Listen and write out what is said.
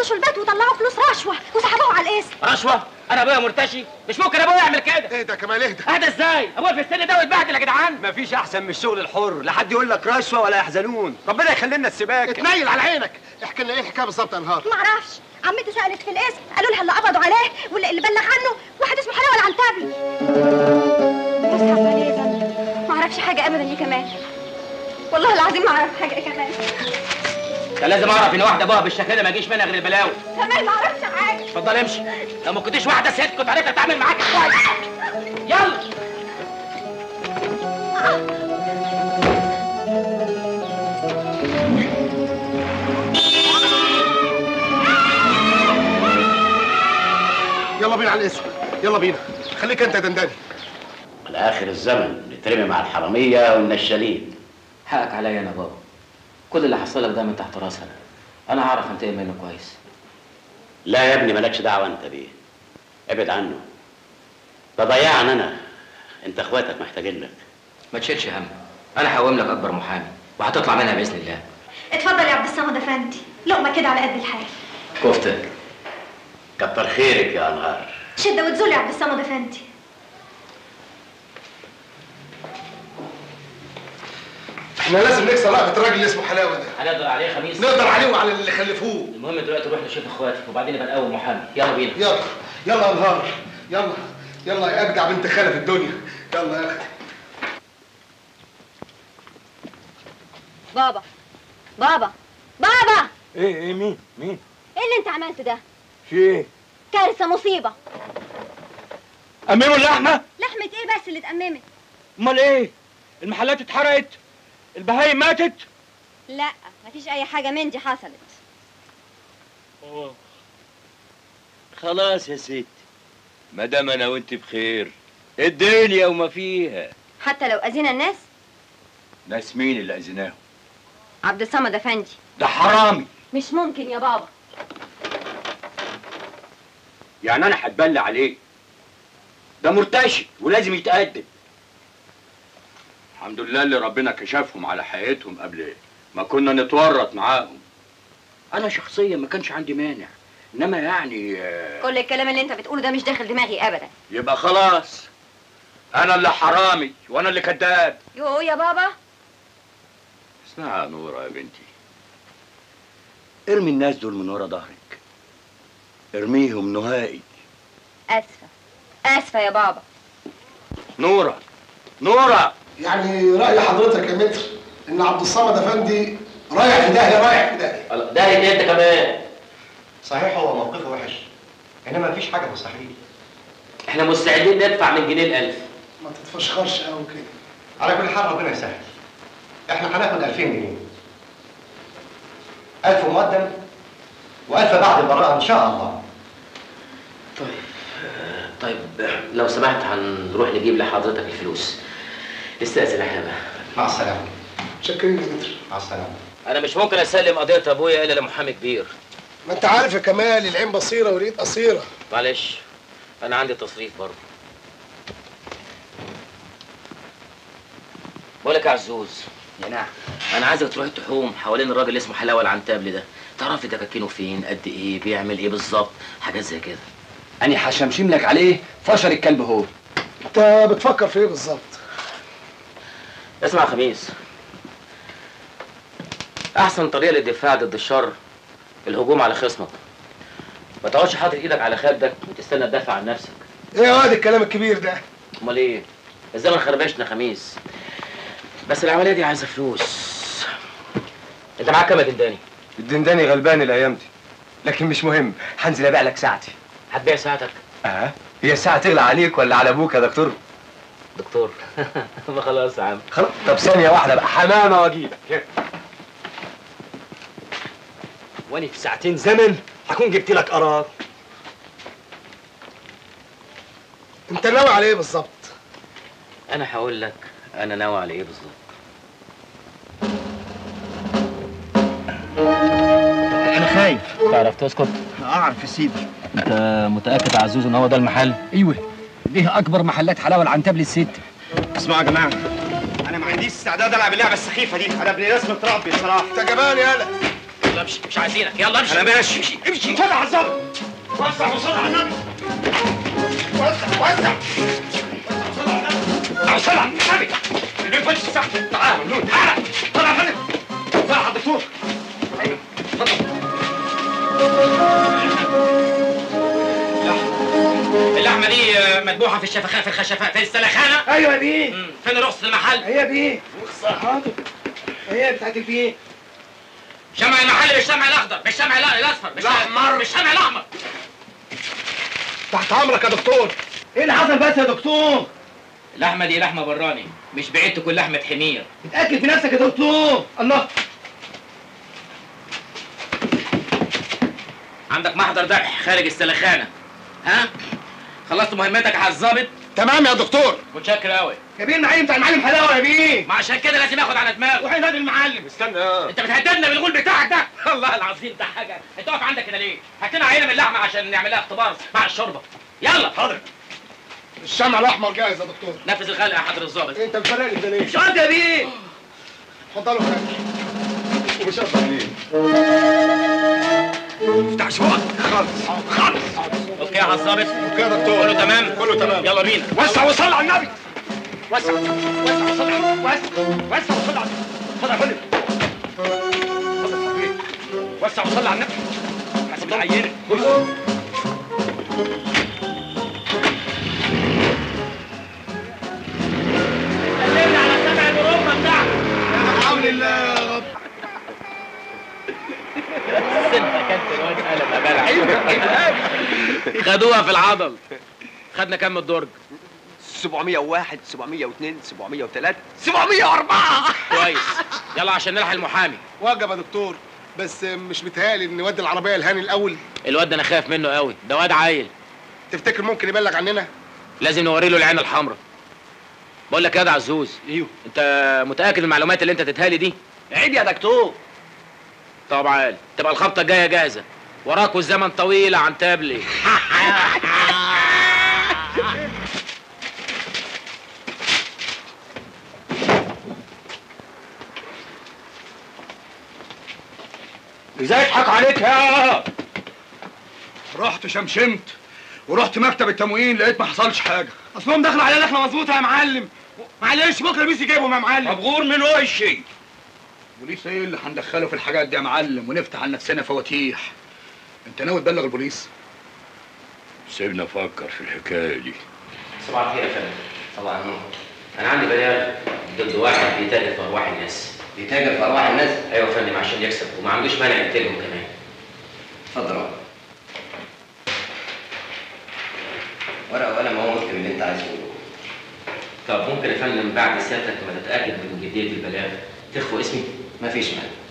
يخشوا البيت ويطلعوا فلوس رشوه وسحبوه على القسم رشوه انا ابويا مرتشي مش ممكن ابويا يعمل كده اهدى كمال اهدى اهدى ازاي ابويا في السن ده ويتبهدل يا جدعان مفيش احسن من الشغل الحر لا حد يقول لك رشوه ولا يحزنون ربنا يخلي لنا السباكه اتنيل على عينك احكي لنا ايه الحكايه بالظبط يا انهار معرفش عمتي سالت في القسم قالوا لها اللي قبضوا عليه واللي اللي بلغ عنه واحد اسمه حلاوه العنتبلي بس حصل ايه ده معرفش حاجه ابدا يا كمال والله العظيم ما اعرف حاجه يا كمال كان لازم اعرف ان واحده ابوها بالشكل ده ما يجيش منها غير البلاوي كمال ما اعرفش حاجه اتفضل امشي لو ما كنتيش واحده ست كنت عرفت اتعامل معاك كويس يلا يلا بينا على الاسم يلا بينا خليك انت يا دنداني على اخر الزمن نترمي مع الحراميه والنشالين حقك عليا انا بابا كل اللي حصل لك ده من تحت راسي انا انا هعرف انتقم منه كويس لا يا ابني مالكش دعوه انت بيه ابعد عنه ده ضيعنا انا انت اخواتك محتاجين لك ما تشيلش هم انا هقوم لك اكبر محامي وهتطلع منها باذن الله اتفضل يا عبد الصمد افندي لقمه كده على قد الحال كفتك كتر خيرك يا انهار شده وتزول يا عبد الصمد افندي احنا لازم نكسر رقبه الراجل اللي اسمه حلاوه ده هنقدر عليه خميس نقدر عليه وعلى اللي خلفوه المهم دلوقتي نروح نشوف اخواتي وبعدين نبقى نقوم محامي يلا بينا يلا يلا يا انهار يلا يلا يا اجدع بنت خاله في الدنيا يلا يا اختي بابا بابا بابا ايه ايه مين مين ايه اللي انت عملته ده في ايه كارثه مصيبه امموا اللحمه لحمه ايه بس اللي اتأممت امال ايه المحلات اتحرقت البهايم ماتت لا مفيش اي حاجه من دي حصلت أوه. خلاص يا ست ما دام انا وانت بخير الدنيا وما فيها حتى لو اذينا الناس ناس مين اللي اذيناهم عبد الصمد افندي ده حرامي مش ممكن يا بابا يعني انا هتبلى عليه ده مرتشي ولازم يتقدم الحمد لله اللي ربنا كشفهم على حقيقتهم قبل ما كنا نتورط معاهم انا شخصيا ما كانش عندي مانع انما يعني آه، كل الكلام اللي انت بتقوله ده مش داخل دماغي ابدا يبقى خلاص انا اللي حرامي وانا اللي كذاب يو يا بابا اسمعي يا نورة يا بنتي ارمي الناس دول من ورا ظهرك ارميهم نهائي اسفه اسفه يا بابا نورة نورة يعني راي حضرتك يا متر ان عبد الصمد افندي رايح في داهيه رايح في داهيه ده انت كمان صحيح هو موقفه وحش انما مفيش حاجه مستحيل احنا مستعدين ندفع من جنيه الالف ما تتفشخرش قوي كده على كل حال ربنا يسهل احنا هناخد 2000 جنيه 1000 مقدم و1000 بعد البراءه ان شاء الله طيب طيب لو سمحت هنروح نجيب لحضرتك الفلوس استأذن احنا بقى مع السلامه شكرين يا متر مع السلامه انا مش ممكن اسلم قضيه ابويا الا لمحامي كبير ما انت عارف يا كمال العين بصيره واليد قصيره معلش انا عندي تصريف برضه بقول لك يا عزوز يا نعم انا عايزك تروح تحوم حوالين الراجل اللي اسمه حلاوه العنتابلي ده تعرفي دكاكينه فين قد ايه بيعمل ايه بالظبط حاجات زي كده أنا هشمشم لك عليه فشر الكلب هو انت بتفكر في ايه بالظبط اسمع يا خميس احسن طريقه للدفاع ضد الشر الهجوم على خصمك ما تقعدش حاطط ايدك على خدك وتستنى تدافع عن نفسك ايه يا واد الكلام الكبير ده امال ايه الزمن خربشنا خميس بس العمليه دي عايزه فلوس انت معاك كام يا دنداني الدنداني غلبان الأيام دي لكن مش مهم هنزل أبيع لك ساعتي هتبيع ساعتك أه هي الساعة تغلى عليك ولا على أبوك يا دكتور؟ دكتور ما خلاص يا عم خلاص طب ثانية واحدة بقى حمامة وأجيلك وانا في ساعتين زمن هكون جبت لك قرار انت ناوي على ايه بالظبط انا هقول لك انا ناوي على ايه بالظبط انا خايف تعرف تسكت اعرف يا سيدي انت متاكد يا عزوز ان هو ده المحل أيوه دي أكبر محلات حلاوة العنتبلي الست اسمعوا يا جماعه انا ما عنديش استعداد العب اللعبه السخيفه دي انا ابن ناس متربي بصراحه انت جبان يالا يلا امشي مش عايزينك يلا امشي انا ماشي امشي امشي صلي على الظابط وسع وصلي على النبي وسع وسع تعال صلي على النبي اللي فاتش الساعه تعال ممنون تعال طلع فندم طلع على الدكتور ايوه اتفضل اللحمه دي آه، مذبوحه في الشفخانه في الخشفاء في السلخانه ايوه يا بيه مم. فين رخصه المحل هي بيه حاضر هي بتاعت البيه شمع المحل بالشمع الاخضر بالشمع لا- الاصفر بالشمع- الأحمر. بالشمع الاحمر تحت امرك يا دكتور ايه اللي حصل بس يا دكتور اللحمه دي لحمه براني مش بعيد تكون لحمه حمير اتاكد في نفسك يا دكتور الله عندك محضر ذبح خارج السلخانه ها خلصت مهمتك يا الظابط تمام يا دكتور متشكر قوي يا بيه المعلم بتاع المعلم حلاوه يا بيه ما عشان كده لازم اخد على دماغه روح نادي المعلم استنى انت بتهددنا بالغول بتاعك ده والله العظيم ده حاجه انت واقف عندك كده ليه هات لنا عينه من اللحمه عشان نعمل لها اختبار مع الشوربه يلا حاضر الشمع الاحمر جاهز يا دكتور نفذ الخلق يا حضر الظابط انت بتفرقني كده ليه؟ مش قصدي يا بيه اتفضلوا هناك ومش هقدر ليه؟ افتح شوق خالص خالص اوكي يا الظابط اوكي يا دكتور كله تمام كله تمام يلا بينا وسع وصلي على النبي وسع وسع وصلي على النبي وسع وسع وصلي على النبي اتفضل يا فندم اتفضل يا حبيبي. وسع وصلي على النبي حسب العينه سلمنا على سبع الأوروبا بتاعك بحول الله يا رب خدوها في العضل خدنا كام من الدرج 701 702 703 704 كويس يلا عشان نلحق المحامي وجب يا دكتور بس مش متهيألي ان نودي العربيه الهاني الاول الواد ده انا خايف منه قوي ده واد عيل تفتكر ممكن يبلغ عننا لازم نوري له العين الحمراء بقول لك يا ده عزوز ايوه انت متاكد من المعلومات اللي انت تتهالي دي عيب يا دكتور طب عال تبقى الخبطه الجايه جاهزه وراك والزمن طويل عن تابلي ازاي يضحك عليك يا رحت شمشمت ورحت مكتب التموين لقيت ما حصلش حاجه اصلهم دخلوا علينا دخله مظبوطه يا معلم معلش بكره بيسي جايبهم يا معلم مبغور من وشي بوليس ايه اللي هندخله في الحاجات دي يا معلم ونفتح على نفسنا فواتيح انت ناوي تبلغ البوليس سيبنا افكر في الحكايه دي صباح الخير يا فندم صباح النور انا عندي بلاغ ضد واحد بيتاجر في ارواح الناس بيتاجر في ارواح الناس ايوه يا فندم عشان يكسب وما عندوش مانع ينتجهم كمان اتفضل اقعد. ورقه وقلم اهو اكتب اللي انت عايزه تقوله طب ممكن يا فندم بعد سيادتك ما تتاكد من جديه البلاغ تخفوا اسمي مفيش مانع